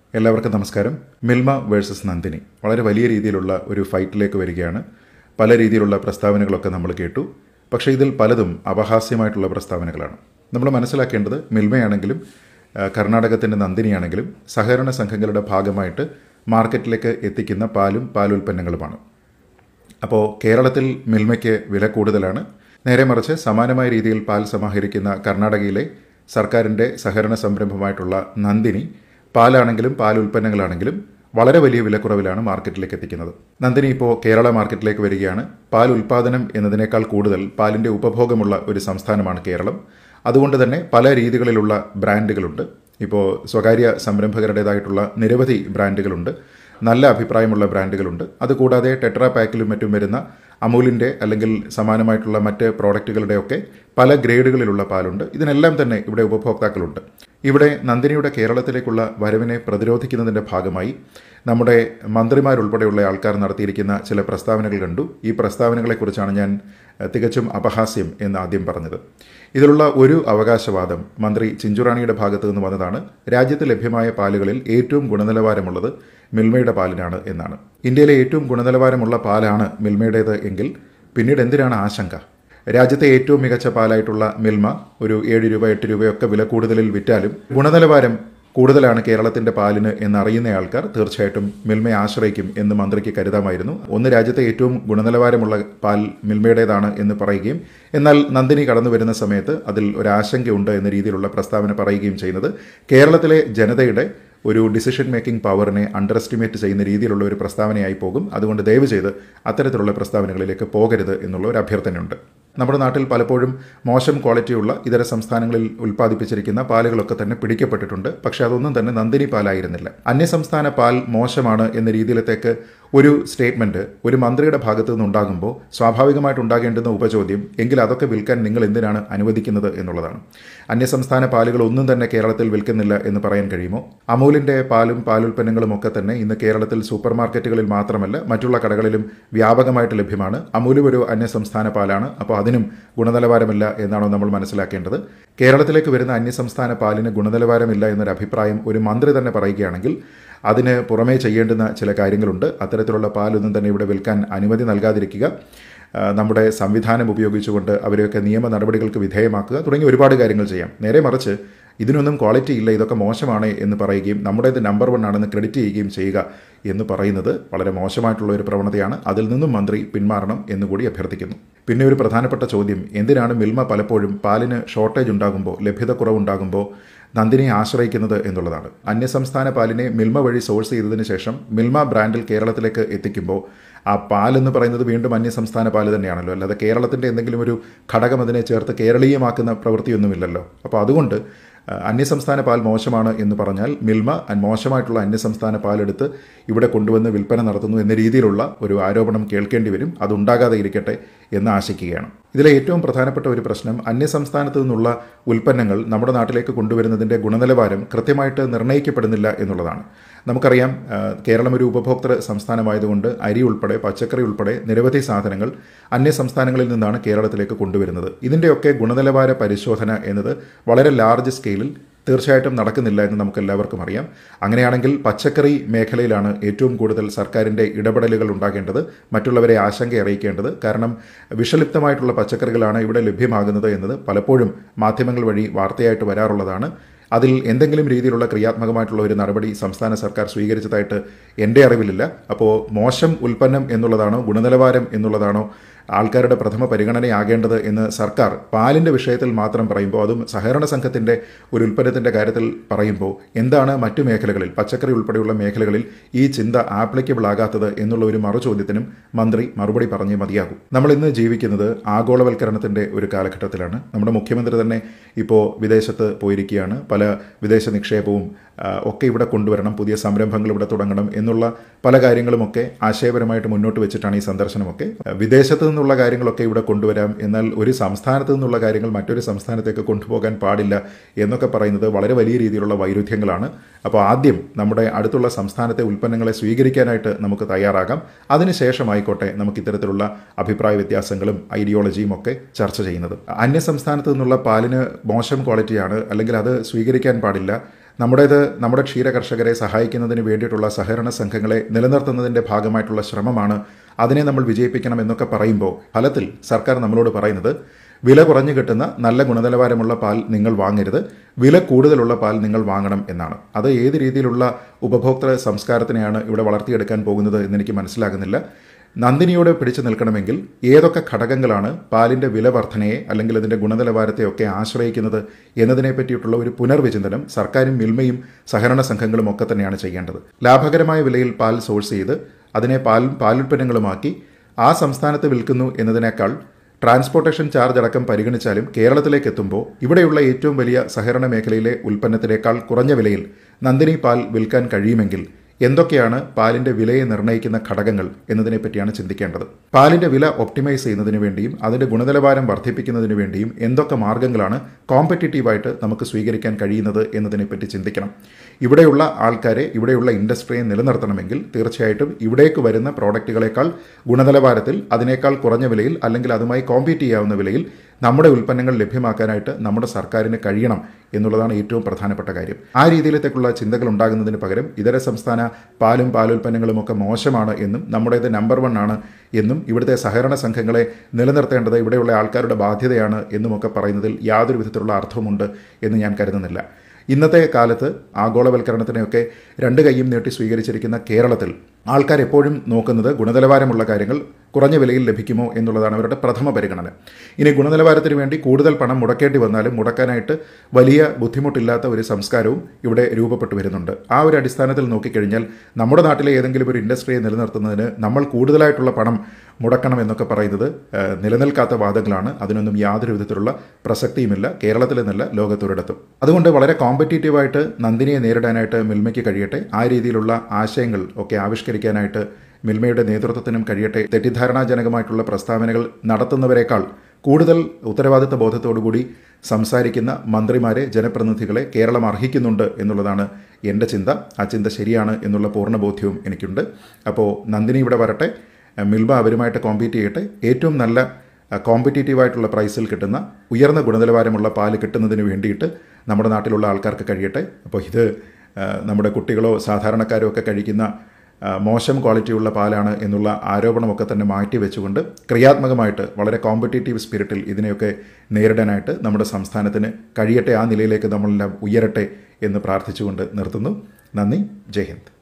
എല്ലാവർക്കും നമസ്കാരം മിൽമ വേഴ്സസ് നന്ദിനി വളരെ വലിയ രീതിയിലുള്ള ഒരു ഫൈറ്റിലേക്ക് വരികയാണ് പല രീതിയിലുള്ള പ്രസ്താവനകളൊക്കെ നമ്മൾ കേട്ടു പക്ഷേ ഇതിൽ പലതും അപഹാസ്യമായിട്ടുള്ള പ്രസ്താവനകളാണ് നമ്മൾ മനസ്സിലാക്കേണ്ടത് മിൽമയാണെങ്കിലും ആ, കർണാടകത്തിൻ്റെ നന്ദിനിയാണെങ്കിലും സഹകരണ സംഘങ്ങളുടെ ഭാഗമായിട്ട് മാർക്കറ്റിലേക്ക് എത്തിക്കുന്ന പാലും പാലുൽപ്പന്നങ്ങളുമാണ് അപ്പോൾ കേരളത്തിൽ മിൽമയ്ക്ക് വില കൂടുതലാണ് നേരെ മറിച്ച് സമാനമായ രീതിയിൽ പാൽ സമാഹരിക്കുന്ന കർണാടകയിലെ സർക്കാരിൻ്റെ സഹകരണ സംരംഭമായിട്ടുള്ള നന്ദിനി പാലാണെങ്കിലും പാൽ ഉൽപ്പന്നങ്ങളാണെങ്കിലും വളരെ വലിയ വിലക്കുറവിലാണ് മാർക്കറ്റിലേക്ക് എത്തിക്കുന്നത് നന്ദിനി ഇപ്പോൾ കേരള മാർക്കറ്റിലേക്ക് വരികയാണ് പാൽ ഉൽപ്പാദനം എന്നതിനേക്കാൾ കൂടുതൽ പാലിൻ്റെ ഉപഭോഗമുള്ള ഒരു സംസ്ഥാനമാണ് കേരളം അതുകൊണ്ട് തന്നെ പല രീതികളിലുള്ള ബ്രാൻഡുകളുണ്ട് ഇപ്പോൾ സ്വകാര്യ സംരംഭകരുടേതായിട്ടുള്ള നിരവധി ബ്രാൻഡുകളുണ്ട് നല്ല അഭിപ്രായമുള്ള ബ്രാൻഡുകളുണ്ട് അതുകൂടാതെ ടെട്രാ പാക്കിലും മറ്റും വരുന്ന അമൂലിൻ്റെ അല്ലെങ്കിൽ സമാനമായിട്ടുള്ള മറ്റ് പ്രോഡക്റ്റുകളുടെയൊക്കെ പല ഗ്രേഡുകളിലുള്ള പാലുണ്ട് ഇതിനെല്ലാം തന്നെ ഇവിടെ ഉപഭോക്താക്കളുണ്ട് ഇവിടെ നന്ദിനിയുടെ കേരളത്തിലേക്കുള്ള വരവിനെ പ്രതിരോധിക്കുന്നതിൻ്റെ ഭാഗമായി നമ്മുടെ മന്ത്രിമാരുൾപ്പെടെയുള്ള ആൾക്കാർ നടത്തിയിരിക്കുന്ന ചില പ്രസ്താവനകൾ കണ്ടു ഈ പ്രസ്താവനകളെക്കുറിച്ചാണ് ഞാൻ എഹ്, തികച്ചും അപഹാസ്യം എന്ന് ആദ്യം പറഞ്ഞത് ഇതിലുള്ള ഒരു അവകാശവാദം മന്ത്രി ചിഞ്ചുറാണിയുടെ ഭാഗത്തു നിന്ന് വന്നതാണ് രാജ്യത്ത് ലഭ്യമായ പാലുകളിൽ ഏറ്റവും ഗുണനിലവാരമുള്ളത് മിൽമയുടെ പാലിനാണ് എന്നാണ് ഇന്ത്യയിലെ ഏറ്റവും ഗുണനിലവാരമുള്ള പാലാണ് മിൽമയുടേത് എങ്കിൽ പിന്നീട് എന്തിനാണ് ആശങ്ക രാജ്യത്തെ ഏറ്റവും മികച്ച പാലായിട്ടുള്ള മിൽമ ഒരു ഏഴ് രൂപ എട്ട് രൂപയൊക്കെ വില കൂടുതലിൽ വിറ്റാലും ഗുണനിലവാരം കൂടുതലാണ് കേരളത്തിന്റെ പാലിന് എന്നറിയുന്ന ആൾക്കാർ തീർച്ചയായിട്ടും മിൽമയെ ആശ്രയിക്കും എന്ന് മന്ത്രിക്ക് കരുതാമായിരുന്നു ഒന്ന് രാജ്യത്തെ ഏറ്റവും ഗുണനിലവാരമുള്ള പാൽ മിൽമയുടേതാണ് എന്ന് പറയുകയും എന്നാൽ നന്ദിനി കടന്നു വരുന്ന സമയത്ത് അതിൽ ഒരു ആശങ്കയുണ്ട് എന്ന രീതിയിലുള്ള പ്രസ്താവന പറയുകയും ചെയ്യുന്നത് കേരളത്തിലെ ജനതയുടെ ഒരു ഡിസിഷൻ മേക്കിംഗ് പവറിനെ അണ്ടർ എസ്റ്റിമേറ്റ് ചെയ്യുന്ന രീതിയിലുള്ള ഒരു പ്രസ്താവനയായി പോകും അതുകൊണ്ട് ദയവ് ചെയ്ത് അത്തരത്തിലുള്ള പ്രസ്താവനകളിലേക്ക് പോകരുത് എന്നുള്ള ഒരു അഭ്യർത്ഥനയുണ്ട് നമ്മുടെ നാട്ടിൽ പലപ്പോഴും മോശം ക്വാളിറ്റിയുള്ള ഇതര സംസ്ഥാനങ്ങളിൽ ഉൽപ്പാദിപ്പിച്ചിരിക്കുന്ന പാലുകളൊക്കെ തന്നെ പിടിക്കപ്പെട്ടിട്ടുണ്ട് പക്ഷേ അതൊന്നും തന്നെ നന്ദിനി പാലായിരുന്നില്ല അന്യസംസ്ഥാന പാൽ മോശമാണ് എന്ന രീതിയിലത്തേക്ക് ഒരു സ്റ്റേറ്റ്മെന്റ് ഒരു മന്ത്രിയുടെ ഭാഗത്തു നിന്നുണ്ടാകുമ്പോൾ സ്വാഭാവികമായിട്ട് ഉണ്ടാകേണ്ടുന്ന ഉപചോദ്യം എങ്കിൽ അതൊക്കെ വിൽക്കാൻ നിങ്ങൾ എന്തിനാണ് അനുവദിക്കുന്നത് എന്നുള്ളതാണ് അന്യസംസ്ഥാന പാലുകൾ ഒന്നും തന്നെ കേരളത്തിൽ വിൽക്കുന്നില്ല എന്ന് പറയാൻ കഴിയുമോ അമൂലിന്റെ പാലും പാലുൽപ്പന്നങ്ങളും ഒക്കെ തന്നെ ഇന്ന് കേരളത്തിൽ സൂപ്പർ മാർക്കറ്റുകളിൽ മാത്രമല്ല മറ്റുള്ള കടകളിലും വ്യാപകമായിട്ട് ലഭ്യമാണ് അമൂലും ഒരു അന്യസംസ്ഥാന പാലാണ് അപ്പോൾ അതിനും ഗുണനിലവാരമില്ല എന്നാണോ നമ്മൾ മനസ്സിലാക്കേണ്ടത് കേരളത്തിലേക്ക് വരുന്ന അന്യസംസ്ഥാന പാലിന് ഗുണനിലവാരമില്ല എന്നൊരു അഭിപ്രായം ഒരു മന്ത്രി തന്നെ പറയുകയാണെങ്കിൽ അതിന് പുറമേ ചെയ്യേണ്ടുന്ന ചില കാര്യങ്ങളുണ്ട് അത്തരത്തിലുള്ള പാലൊന്നും തന്നെ ഇവിടെ വിൽക്കാൻ അനുമതി നൽകാതിരിക്കുക ആ, നമ്മുടെ സംവിധാനം ഉപയോഗിച്ചുകൊണ്ട് അവരെയൊക്കെ നിയമ നടപടികൾക്ക് വിധേയമാക്കുക തുടങ്ങിയ ഒരുപാട് കാര്യങ്ങൾ ചെയ്യാം നേരെ മറിച്ച് ഇതിനൊന്നും ക്വാളിറ്റി ഇല്ല ഇതൊക്കെ മോശമാണ് എന്ന് പറയുകയും നമ്മുടേത് നമ്പർ വൺ ആണെന്ന് ക്രെഡിറ്റ് ചെയ്യുകയും ചെയ്യുക എന്ന് പറയുന്നത് വളരെ മോശമായിട്ടുള്ള ഒരു പ്രവണതയാണ് അതിൽ നിന്നും മന്ത്രി പിന്മാറണം എന്നുകൂടി അഭ്യർത്ഥിക്കുന്നു പിന്നെ ഒരു പ്രധാനപ്പെട്ട ചോദ്യം എന്തിനാണ് മിൽമ പലപ്പോഴും പാലിന് ഷോർട്ടേജ് ഉണ്ടാകുമ്പോൾ ലഭ്യത കുറവുണ്ടാകുമ്പോൾ നന്ദിനിയെ ആശ്രയിക്കുന്നത് എന്നുള്ളതാണ് അന്യസംസ്ഥാന പാലിനെ മിൽമ വഴി സോഴ്സ് ചെയ്തതിന് ശേഷം മിൽമ ബ്രാൻഡിൽ കേരളത്തിലേക്ക് എത്തിക്കുമ്പോൾ ആ പാൽ എന്ന് പറയുന്നത് വീണ്ടും അന്യസംസ്ഥാന പാല് തന്നെയാണല്ലോ അല്ലാതെ കേരളത്തിൻ്റെ എന്തെങ്കിലും ഒരു ഘടകം അതിനെ ചേർത്ത് കേരളീയമാക്കുന്ന പ്രവൃത്തിയൊന്നുമില്ലല്ലോ അപ്പോൾ അതുകൊണ്ട് ആ, അന്യസംസ്ഥാന പാൽ മോശമാണ് എന്ന് പറഞ്ഞാൽ മിൽമ അൻ- മോശമായിട്ടുള്ള അന്യസംസ്ഥാന പാലെടുത്ത് ഇവിടെ കൊണ്ടുവന്ന് വിൽപ്പന നടത്തുന്നു എന്ന രീതിയിലുള്ള ഒരു ആരോപണം കേൾക്കേണ്ടി വരും അതുണ്ടാകാതെ ഇരിക്കട്ടെ എന്ന് ആശിക്കുകയാണ് ഇതിലെ ഏറ്റവും പ്രധാനപ്പെട്ട ഒരു പ്രശ്നം അന്യസംസ്ഥാനത്ത് നിന്നുള്ള ഉൽപ്പന്നങ്ങൾ നമ്മുടെ നാട്ടിലേക്ക് കൊണ്ടുവരുന്നതിൻ്റെ ഗുണനിലവാരം കൃത്യമായിട്ട് നിർണ്ണയിക്കപ്പെടുന്നില്ല എന്നുള്ളതാണ് നമുക്കറിയാം ആ, കേരളം ഒരു ഉപഭോക്തൃ സംസ്ഥാനമായതുകൊണ്ട് അരി ഉൾപ്പെടെ പച്ചക്കറി ഉൾപ്പെടെ നിരവധി സാധനങ്ങൾ അന്യ സംസ്ഥാനങ്ങളിൽ നിന്നാണ് കേരളത്തിലേക്ക് കൊണ്ടുവരുന്നത് ഇതിൻ്റെയൊക്കെ ഗുണനിലവാര പരിശോധന എന്നത് വളരെ ലാർജ് സ്കെയിലിൽ തീർച്ചയായിട്ടും നടക്കുന്നില്ല എന്ന് നമുക്ക് എല്ലാവർക്കും അറിയാം അങ്ങനെയാണെങ്കിൽ പച്ചക്കറി മേഖലയിലാണ് ഏറ്റവും കൂടുതൽ സർക്കാരിൻ്റെ ഇടപെടലുകൾ ഉണ്ടാകേണ്ടത് മറ്റുള്ളവരെ ആശങ്ക അറിയിക്കേണ്ടത് കാരണം വിഷലിപ്തമായിട്ടുള്ള പച്ചക്കറികളാണ് ഇവിടെ ലഭ്യമാകുന്നത് എന്നത് പലപ്പോഴും മാധ്യമങ്ങൾ വഴി വാർത്തയായിട്ട് വരാറുള്ളതാണ് അതിൽ എന്തെങ്കിലും രീതിയിലുള്ള ക്രിയാത്മകമായിട്ടുള്ള ഒരു നടപടി സംസ്ഥാന സർക്കാർ സ്വീകരിച്ചതായിട്ട് എൻ്റെ അറിവിലില്ല അപ്പോൾ മോശം ഉൽപ്പന്നം എന്നുള്ളതാണോ ഗുണനിലവാരം എന്നുള്ളതാണോ ആൾക്കാരുടെ പ്രഥമ പരിഗണനയാകേണ്ടത് എന്ന് സർക്കാർ പാലിൻ്റെ വിഷയത്തിൽ മാത്രം പറയുമ്പോൾ അതും സഹകരണ സംഘത്തിൻ്റെ ഒരു ഉൽപ്പന്നത്തിൻ്റെ കാര്യത്തിൽ പറയുമ്പോൾ എന്താണ് മറ്റു മേഖലകളിൽ പച്ചക്കറി ഉൾപ്പെടെയുള്ള മേഖലകളിൽ ഈ ചിന്ത ആപ്ലിക്കബിൾ ആകാത്തത് എന്നുള്ള ഒരു മറുചോദ്യത്തിനും മന്ത്രി മറുപടി പറഞ്ഞേ മതിയാകും നമ്മൾ ഇന്ന് ജീവിക്കുന്നത് ആഗോളവൽക്കരണത്തിൻ്റെ ഒരു കാലഘട്ടത്തിലാണ് നമ്മുടെ മുഖ്യമന്ത്രി തന്നെ ഇപ്പോൾ വിദേശത്ത് പോയിരിക്കുകയാണ് പല വിദേശ നിക്ഷേപവും ആ, ഒക്കെ ഇവിടെ കൊണ്ടുവരണം പുതിയ സംരംഭങ്ങൾ ഇവിടെ തുടങ്ങണം എന്നുള്ള പല കാര്യങ്ങളുമൊക്കെ ആശയപരമായിട്ട് മുന്നോട്ട് വെച്ചിട്ടാണ് ഈ സന്ദർശനമൊക്കെ ആ, വിദേശത്ത് നിന്നുള്ള കാര്യങ്ങളൊക്കെ ഇവിടെ കൊണ്ടുവരാം എന്നാൽ ഒരു സംസ്ഥാനത്ത് നിന്നുള്ള കാര്യങ്ങൾ മറ്റൊരു സംസ്ഥാനത്തേക്ക് കൊണ്ടുപോകാൻ പാടില്ല എന്നൊക്കെ പറയുന്നത് വളരെ വലിയ രീതിയിലുള്ള വൈരുദ്ധ്യങ്ങളാണ് അപ്പോൾ ആദ്യം നമ്മുടെ അടുത്തുള്ള സംസ്ഥാനത്തെ ഉൽപ്പന്നങ്ങളെ സ്വീകരിക്കാനായിട്ട് നമുക്ക് തയ്യാറാകാം അതിനുശേഷമായിക്കോട്ടെ നമുക്ക് ഇത്തരത്തിലുള്ള അഭിപ്രായ വ്യത്യാസങ്ങളും ഐഡിയോളജിയും ഒക്കെ ചർച്ച ചെയ്യുന്നത് അന്യ സംസ്ഥാനത്ത് നിന്നുള്ള പാലിന് മോശം ക്വാളിറ്റിയാണ് അല്ലെങ്കിൽ അത് സ്വീകരിക്കാൻ പാടില്ല നമ്മുടേത് നമ്മുടെ ക്ഷീര കർഷകരെ സഹായിക്കുന്നതിന് വേണ്ടിയിട്ടുള്ള സഹകരണ സംഘങ്ങളെ നിലനിർത്തുന്നതിൻ്റെ ഭാഗമായിട്ടുള്ള ശ്രമമാണ് അതിനെ നമ്മൾ വിജയിപ്പിക്കണം എന്നൊക്കെ പറയുമ്പോൾ ഫലത്തിൽ സർക്കാർ നമ്മളോട് പറയുന്നത് വില കുറഞ്ഞു കിട്ടുന്ന നല്ല ഗുണനിലവാരമുള്ള പാൽ നിങ്ങൾ വാങ്ങരുത് വില കൂടുതലുള്ള പാൽ നിങ്ങൾ വാങ്ങണം എന്നാണ് അത് ഏത് രീതിയിലുള്ള ഉപഭോക്തൃ സംസ്കാരത്തിനെയാണ് ഇവിടെ വളർത്തിയെടുക്കാൻ പോകുന്നത് എന്നെനിക്ക് മനസ്സിലാകുന്നില്ല നന്ദിനിയോട് പിടിച്ചു നിൽക്കണമെങ്കിൽ ഏതൊക്കെ ഘടകങ്ങളാണ് പാലിൻ്റെ വില വർധനയെ അല്ലെങ്കിൽ അതിൻ്റെ ഗുണനിലവാരത്തെയൊക്കെ ആശ്രയിക്കുന്നത് എന്നതിനെ പറ്റിയിട്ടുള്ള ഒരു പുനർവിചിന്തനം സർക്കാരും മിൽമയും സഹകരണ സംഘങ്ങളും ഒക്കെ തന്നെയാണ് ചെയ്യേണ്ടത് ലാഭകരമായ വിലയിൽ പാൽ സോഴ്സ് ചെയ്ത് അതിനെ പാൽ പാലുൽപ്പന്നങ്ങളുമാക്കി ആ സംസ്ഥാനത്ത് വിൽക്കുന്നു എന്നതിനേക്കാൾ ട്രാൻസ്പോർട്ടേഷൻ ചാർജ് അടക്കം പരിഗണിച്ചാലും കേരളത്തിലേക്ക് എത്തുമ്പോൾ ഇവിടെയുള്ള ഏറ്റവും വലിയ സഹകരണ മേഖലയിലെ ഉൽപ്പന്നത്തിനേക്കാൾ കുറഞ്ഞ വിലയിൽ നന്ദിനി പാൽ വിൽക്കാൻ കഴിയുമെങ്കിൽ എന്തൊക്കെയാണ് പാലിന്റെ വിലയെ നിർണ്ണയിക്കുന്ന ഘടകങ്ങൾ എന്നതിനെ പറ്റിയാണ് ചിന്തിക്കേണ്ടത് പാലിന്റെ വില ഒപ്റ്റിമൈസ് ചെയ്യുന്നതിന് വേണ്ടിയും അതിന്റെ ഗുണനിലവാരം വർദ്ധിപ്പിക്കുന്നതിന് വേണ്ടിയും എന്തൊക്കെ മാർഗങ്ങളാണ് കോമ്പറ്റീറ്റീവായിട്ട് നമുക്ക് സ്വീകരിക്കാൻ കഴിയുന്നത് എന്നതിനെപ്പറ്റി ചിന്തിക്കണം ഇവിടെയുള്ള ആൾക്കാരെ ഇവിടെയുള്ള ഇൻഡസ്ട്രിയെ നിലനിർത്തണമെങ്കിൽ തീർച്ചയായിട്ടും ഇവിടേക്ക് വരുന്ന പ്രോഡക്റ്റുകളെക്കാൾ ഗുണനിലവാരത്തിൽ അതിനേക്കാൾ കുറഞ്ഞ വിലയിൽ അല്ലെങ്കിൽ അതുമായി കോമ്പീറ്റ് ചെയ്യാവുന്ന വിലയിൽ നമ്മുടെ ഉൽപ്പന്നങ്ങൾ ലഭ്യമാക്കാനായിട്ട് നമ്മുടെ സർക്കാരിന് കഴിയണം എന്നുള്ളതാണ് ഏറ്റവും പ്രധാനപ്പെട്ട കാര്യം ആ രീതിയിലത്തേക്കുള്ള ചിന്തകൾ ഉണ്ടാകുന്നതിന് പകരം ഇതര സംസ്ഥാന പാലും പാലുൽപ്പന്നങ്ങളും ഒക്കെ മോശമാണ് എന്നും നമ്മുടേത് നമ്പർ വൺ ആണ് എന്നും ഇവിടുത്തെ സഹകരണ സംഘങ്ങളെ നിലനിർത്തേണ്ടത് ഇവിടെയുള്ള ആൾക്കാരുടെ ബാധ്യതയാണ് എന്നുമൊക്കെ പറയുന്നതിൽ യാതൊരു വിധത്തിലുള്ള അർത്ഥമുണ്ട് എന്ന് ഞാൻ കരുതുന്നില്ല ഇന്നത്തെ കാലത്ത് ആഗോളവൽക്കരണത്തിനെയൊക്കെ രണ്ട് കൈയും നീട്ടി സ്വീകരിച്ചിരിക്കുന്ന കേരളത്തിൽ ആൾക്കാർ എപ്പോഴും നോക്കുന്നത് ഗുണനിലവാരമുള്ള കാര്യങ്ങൾ കുറഞ്ഞ വിലയിൽ ലഭിക്കുമോ എന്നുള്ളതാണ് അവരുടെ പ്രഥമ പരിഗണന ഇനി ഗുണനിലവാരത്തിന് വേണ്ടി കൂടുതൽ പണം മുടക്കേണ്ടി വന്നാലും മുടക്കാനായിട്ട് വലിയ ബുദ്ധിമുട്ടില്ലാത്ത ഒരു സംസ്കാരവും ഇവിടെ രൂപപ്പെട്ടു വരുന്നുണ്ട് ആ ഒരു അടിസ്ഥാനത്തിൽ നോക്കിക്കഴിഞ്ഞാൽ നമ്മുടെ നാട്ടിലെ ഏതെങ്കിലും ഒരു ഇൻഡസ്ട്രിയെ നിലനിർത്തുന്നതിന് നമ്മൾ കൂടുതലായിട്ടുള്ള പണം മുടക്കണം എന്നൊക്കെ പറയുന്നത് ഏഹ്, നിലനിൽക്കാത്ത വാദങ്ങളാണ് അതിനൊന്നും യാതൊരു വിധത്തിലുള്ള പ്രസക്തിയുമില്ല കേരളത്തിലെന്നല്ല ലോകത്തൊരിടത്തും അതുകൊണ്ട് വളരെ കോമ്പറ്റീറ്റീവായിട്ട് നന്ദിനിയെ നേരിടാനായിട്ട് മിൽമയ്ക്ക് കഴിയട്ടെ ആ രീതിയിലുള്ള ആശയങ്ങൾ ഒക്കെ ആവിഷ്കരിക്കാനായിട്ട് മിൽമയുടെ നേതൃത്വത്തിനും കഴിയട്ടെ തെറ്റിദ്ധാരണാജനകമായിട്ടുള്ള പ്രസ്താവനകൾ നടത്തുന്നവരെക്കാൾ കൂടുതൽ ഉത്തരവാദിത്ത ബോധത്തോടുകൂടി സംസാരിക്കുന്ന മന്ത്രിമാരെ ജനപ്രതിനിധികളെ കേരളം അർഹിക്കുന്നുണ്ട് എന്നുള്ളതാണ് എൻ്റെ ചിന്ത ആ ചിന്ത ശരിയാണ് എന്നുള്ള പൂർണ്ണ ബോധ്യവും എനിക്കുണ്ട് അപ്പോൾ നന്ദിനി ഇവിടെ വരട്ടെ മിൽമ അവരുമായിട്ട് കോമ്പീറ്റ് ചെയ്യട്ടെ ഏറ്റവും നല്ല കോമ്പറ്റീറ്റീവായിട്ടുള്ള പ്രൈസിൽ കിട്ടുന്ന ഉയർന്ന ഗുണനിലവാരമുള്ള പാല് കിട്ടുന്നതിന് വേണ്ടിയിട്ട് നമ്മുടെ നാട്ടിലുള്ള ആൾക്കാർക്ക് കഴിയട്ടെ അപ്പോൾ ഇത് ആ, നമ്മുടെ കുട്ടികളോ സാധാരണക്കാരോ ഒക്കെ കഴിക്കുന്ന ആ, മോശം ക്വാളിറ്റിയുള്ള പാലാണ് എന്നുള്ള ആരോപണമൊക്കെ തന്നെ മാറ്റി വെച്ചുകൊണ്ട് ക്രിയാത്മകമായിട്ട് വളരെ കോമ്പറ്റീറ്റീവ് സ്പിരിറ്റിൽ ഇതിനെയൊക്കെ നേരിടാനായിട്ട് നമ്മുടെ സംസ്ഥാനത്തിന് കഴിയട്ടെ ആ നിലയിലേക്ക് നമ്മളെല്ലാം ഉയരട്ടെ എന്ന് പ്രാർത്ഥിച്ചുകൊണ്ട് നിർത്തുന്നു നന്ദി ജയ് ഹിന്ദ്